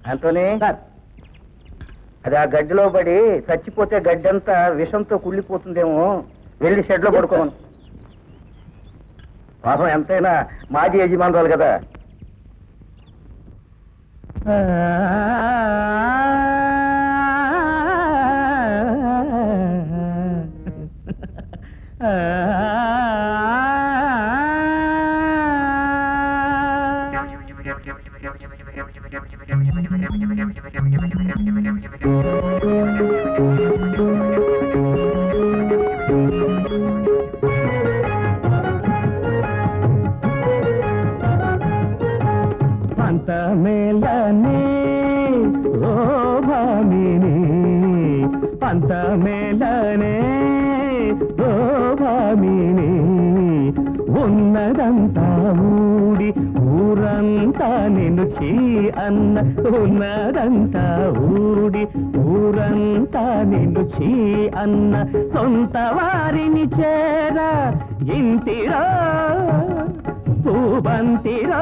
అంతోనే అది ఆ గడ్డిలో పడి చచ్చిపోతే గడ్డి అంతా విషంతో కుళ్ళిపోతుందేమో వెళ్ళి షెడ్లో పడుకోమను పాపం ఎంతైనా మాజీ యజమానురాలు కదా పంత మేళనే ఓ భామిని పంత మేళనే ఓ భామిని ఉన్నదంతా ఊడి ఊరంతా నిన్ను చీ అన్న ఉన్నదంతా ఊడి ఊరంతా నిన్ను చీ అన్న సొంత వారిని చేర ఇంటిరా పూబంతిరా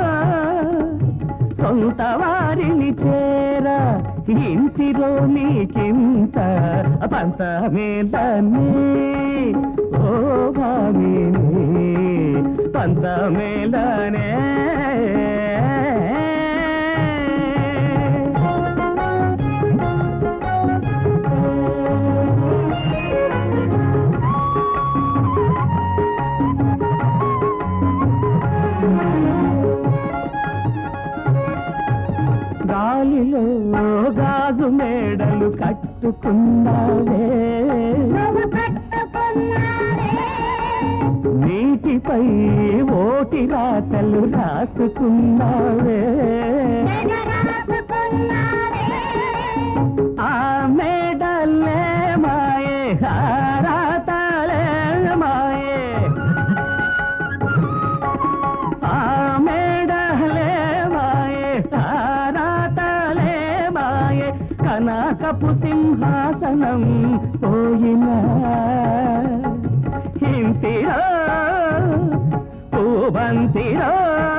సొంత వారిని చేర ఇంటిలో నీకింత పంత మేళనే ఓ భామిని పంత మేళనే గాలిలో గాజు మేడలు కట్టుకున్నావే నీటిపై ఓటి రాతలు రాసుకున్నావే ఆ మేడలే మాయే ఆ రాతలే మాయే ఆ మేడలే మాయే ఆ రాతలే మాయే కనకపు సింహాసనం పోయినా ఇంటిరా పూబంతిరా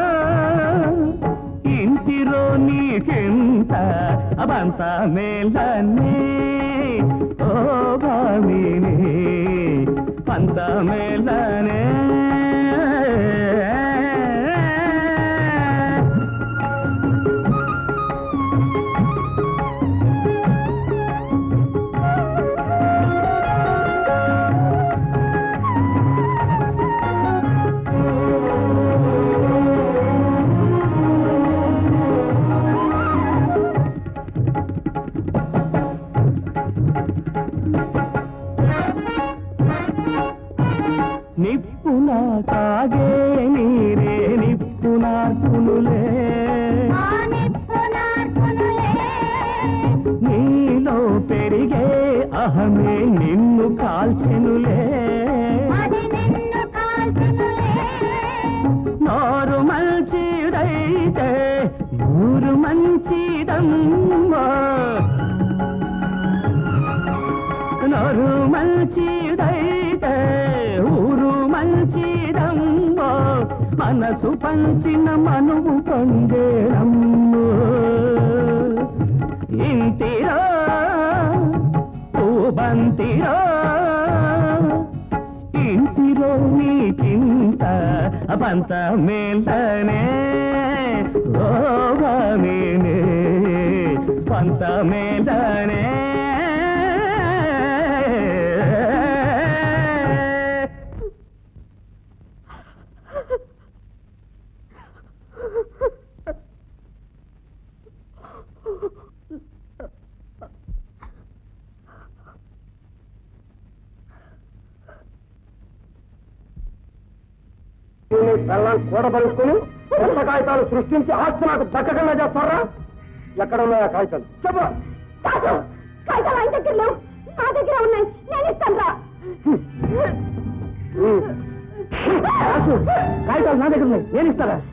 ఇంటిలో నీకెంత అబంత మేళనే ఓ భామిని పంత మేళనే నిప్పున కాగే నీరే నిప్పు నాటునులే నీలో పెరిగే అహమే నిన్ను కాల్చెనులే నోరు మంచిదైతే ఊరు మంచిదమ్మా నోరు మంచిదైతే ఊరు మంచిదమ్మో మనసు పంచిన మనువు పొందేరమ్మో ఇంటిరో పూబంతిరో ఇంటిలో నీకింత పంత మేల్తనే ఓ భామినే పంత మేల్తనే పిల్లల్ని కూడబలుసుకుని కొత్త కాగితాలు సృష్టించి ఆస్తి నాకు దక్కకుండా చేస్తారా ఎక్కడ ఉన్నాయా కాగితాలు చెప్పు కాదు కాగితాలు ఆయన దగ్గర లేవు నా దగ్గర ఉన్నాయి నేను ఇస్తాను రా రాసు, కాగితాలు నా దగ్గర ఉన్నాయి నేను ఇస్తారా